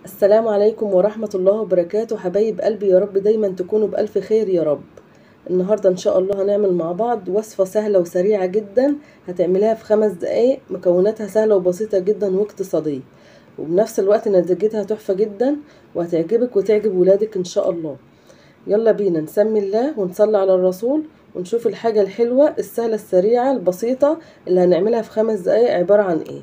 السلام عليكم ورحمة الله وبركاته حبايب قلبي يا رب دايما تكونوا بألف خير يا رب النهاردة ان شاء الله هنعمل مع بعض وصفة سهلة وسريعة جدا هتعمليها في خمس دقايق مكوناتها سهلة وبسيطة جدا واقتصادية وبنفس الوقت نتيجتها تحفة جدا وهتعجبك وتعجب ولادك ان شاء الله يلا بينا نسمي الله ونصلي على الرسول ونشوف الحاجة الحلوة السهلة السريعة البسيطة اللي هنعملها في خمس دقايق عبارة عن ايه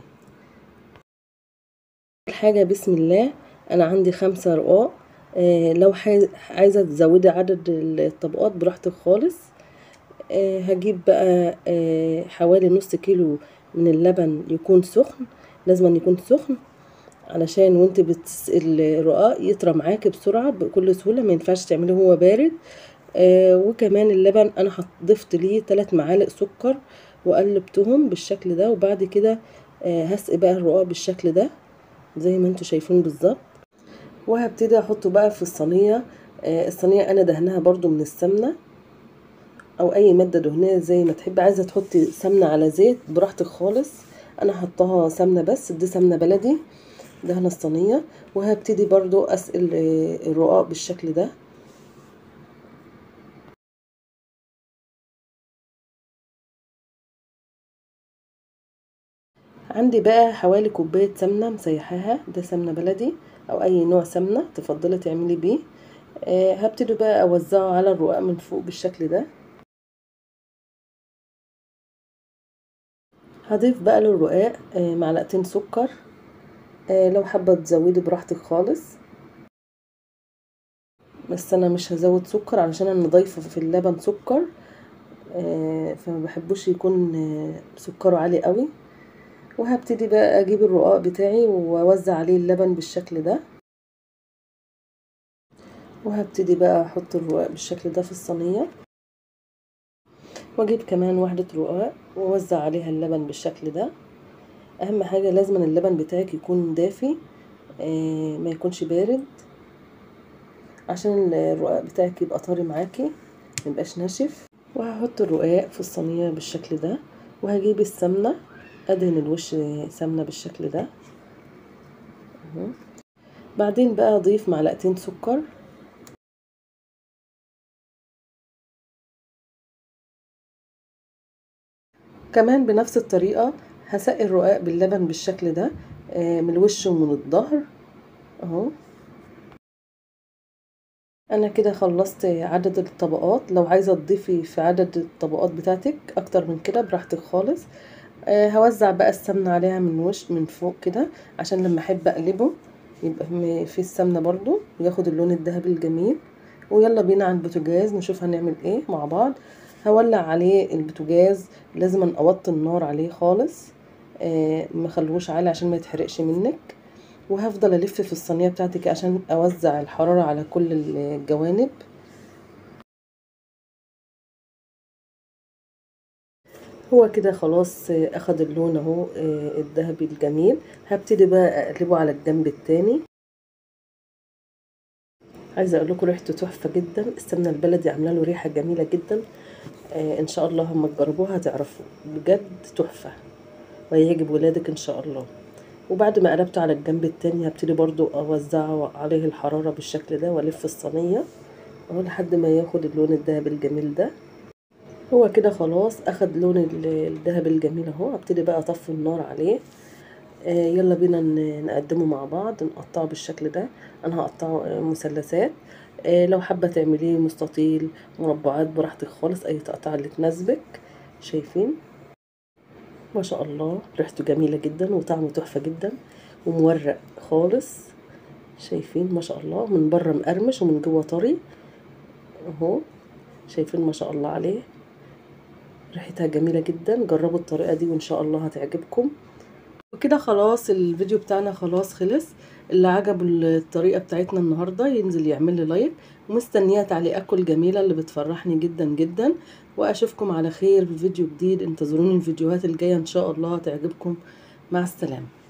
الحاجة بسم الله انا عندي خمسة رقاق آه لو عايزة تزودي عدد الطبقات براحتك خالص آه هجيب بقى آه حوالي نص كيلو من اللبن يكون سخن لازم يكون سخن علشان وانت بتسقي الرقاق يطرى معاكي بسرعة بكل سهولة ما ينفعش تعمليه هو بارد آه وكمان اللبن انا ضفت ليه 3 معالق سكر وقلبتهم بالشكل ده وبعد كده آه هسقي بقى الرقاق بالشكل ده زي ما انتوا شايفين بالظبط وهبتدي احطه بقى في الصينيه آه الصينيه انا دهنها برضو من السمنه او اي ماده دهنيه زي ما تحبي عايزه تحطي سمنه على زيت براحتك خالص انا حطاها سمنه بس دي سمنه بلدي دهنه الصينيه وهبتدي برضو اسقي الرقاق بالشكل ده عندي بقى حوالي كوبايه سمنه مسيحاها ده سمنه بلدي او اي نوع سمنه تفضلي تعملي بيه آه هبتدي بقى اوزعه على الرقاق من فوق بالشكل ده هضيف بقى للرقاق آه معلقتين سكر آه لو حابه تزودي براحتك خالص بس انا مش هزود سكر علشان انا ضايفه في اللبن سكر آه فما بحبوش يكون آه سكره عالي قوي وهبتدي بقى اجيب الرقاق بتاعي واوزع عليه اللبن بالشكل ده وهبتدي بقى احط الرقاق بالشكل ده في الصينيه واجيب كمان واحده رقاق واوزع عليها اللبن بالشكل ده اهم حاجه لازم اللبن بتاعك يكون دافي آه ما يكونش بارد عشان الرقاق بتاعك يبقى طري معاكي ميبقاش ناشف وهحط الرقاق في الصينيه بالشكل ده وهجيب السمنه ادهن الوش سمنه بالشكل ده اهو بعدين بقى اضيف معلقتين سكر كمان بنفس الطريقه هسقي الرقاق باللبن بالشكل ده من الوش ومن الظهر اهو انا كده خلصت عدد الطبقات لو عايزه تضيفي في عدد الطبقات بتاعتك اكتر من كده براحتك خالص آه هوزع بقى السمنه عليها من وش من فوق كده عشان لما احب اقلبه يبقى في السمنه برضو وياخد اللون الذهبي الجميل ويلا بينا على البوتاجاز نشوف هنعمل ايه مع بعض هولع عليه البوتاجاز لازم اوطي النار عليه خالص آه ما خلوش عالي عشان ما يتحرقش منك وهفضل الف في الصينيه بتاعتك عشان اوزع الحراره على كل الجوانب هو كده خلاص اخد اللون اهو الذهبي الجميل هبتدي بقى اقلبه على الجنب التاني عايزه اقول لكم ريحته تحفه جدا السمنه البلدي عامله له ريحه جميله جدا آه ان شاء الله لما تجربوها هتعرفوا بجد تحفه وهيعجب ولادك ان شاء الله وبعد ما قلبته على الجنب التاني هبتدي برضو اوزعه عليه الحراره بالشكل ده والف الصينيه اهو لحد ما ياخد اللون الذهبي الجميل ده هو كده خلاص اخد لون الذهب الجميل اهو هبتدي بقى اطفي النار عليه آه يلا بينا نقدمه مع بعض نقطعه بالشكل ده انا هقطعه مثلثات آه لو حابه تعمليه مستطيل مربعات براحتك خالص اي تقطع اللي تناسبك شايفين ما شاء الله ريحته جميله جدا وطعمه تحفه جدا ومورق خالص شايفين ما شاء الله من بره مقرمش ومن جوه طري اهو شايفين ما شاء الله عليه ريحتها جميله جدا جربوا الطريقه دي وان شاء الله هتعجبكم وكده خلاص الفيديو بتاعنا خلاص خلص اللي عجبه الطريقه بتاعتنا النهارده ينزل يعمل لي لايك ومستنيه تعليقاتكم الجميله اللي بتفرحني جدا جدا واشوفكم على خير في فيديو جديد انتظروني الفيديوهات الجايه ان شاء الله هتعجبكم مع السلامه